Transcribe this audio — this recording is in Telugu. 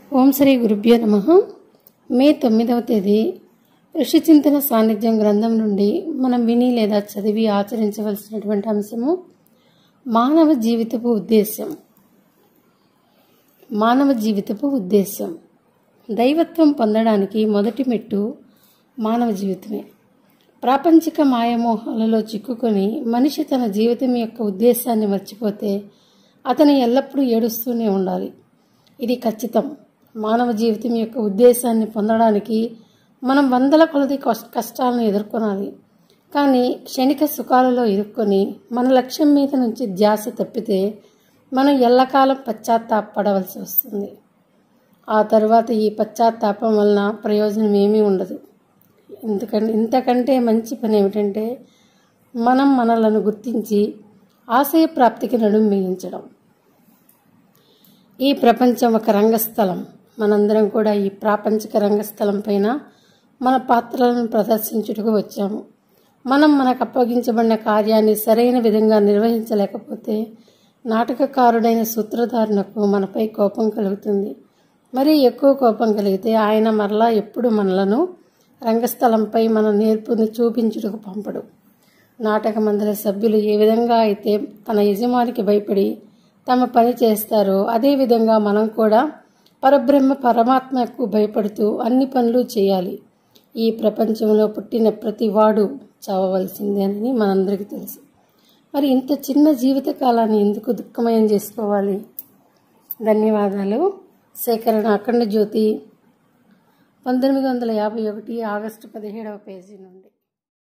ఓం శ్రీ గురుభ్యో నమ మే తొమ్మిదవ తేదీ ఋషి చింతన సాన్నిధ్యం గ్రంథం నుండి మనం విని లేదా చదివి ఆచరించవలసినటువంటి అంశము మానవ జీవితపు ఉద్దేశ్యం మానవ జీవితపు ఉద్దేశ్యం దైవత్వం పొందడానికి మొదటి మెట్టు మానవ జీవితమే ప్రాపంచిక మాయమోహాలలో చిక్కుకొని మనిషి తన జీవితం యొక్క ఉద్దేశాన్ని మర్చిపోతే అతను ఎల్లప్పుడూ ఏడుస్తూనే ఉండాలి ఇది ఖచ్చితం మానవ జీవితం యొక్క ఉద్దేశాన్ని పొందడానికి మనం వందల కొలది కష్ట- కష్టాలను ఎదుర్కొనాలి కానీ క్షణిక సుఖాలలో ఇరుక్కొని మన లక్ష్యం మీద నుంచి ధ్యాస తప్పితే మనం ఎల్లకాలం పశ్చాత్తాపడవలసి వస్తుంది ఆ తర్వాత ఈ పశ్చాత్తాపం వలన ప్రయోజనం ఏమీ ఉండదు ఎందుకంటే ఇంతకంటే మంచి పని ఏమిటంటే మనం మనలను గుర్తించి ఆశయ ప్రాప్తికి నడుం బిగించడం ఈ ప్రపంచం ఒక రంగస్థలం మనందరం కూడా ఈ ప్రాపంచిక రంగస్థలం పైన మన పాత్రలను ప్రదర్శించుటకు వచ్చాము మనం మనకు అప్పగించబడిన కార్యాన్ని సరైన విధంగా నిర్వహించలేకపోతే నాటకకారుడైన సూత్రధారునకు మనపై కోపం కలుగుతుంది మరీ ఎక్కువ కోపం కలిగితే ఆయన మరలా ఎప్పుడు మనలను రంగస్థలంపై మన నేర్పుని చూపించుటకు పంపడు నాటక మండలి సభ్యులు ఏ విధంగా అయితే తన యజమానికి భయపడి తమ పని చేస్తారో అదే విధంగా మనం కూడా పరబ్రహ్మ పరమాత్మకు భయపడుతూ అన్ని పనులు చేయాలి ఈ ప్రపంచంలో పుట్టిన ప్రతి వాడు చావవలసిందేనని మనందరికీ తెలుసు మరి ఇంత చిన్న జీవిత కాలాన్ని ఎందుకు దుఃఖమయం చేసుకోవాలి ధన్యవాదాలు సేకరణ అఖండ జ్యోతి పంతొమ్మిది వందల యాభై ఒకటి ఆగస్టు పదిహేడవ పేజీ నుండి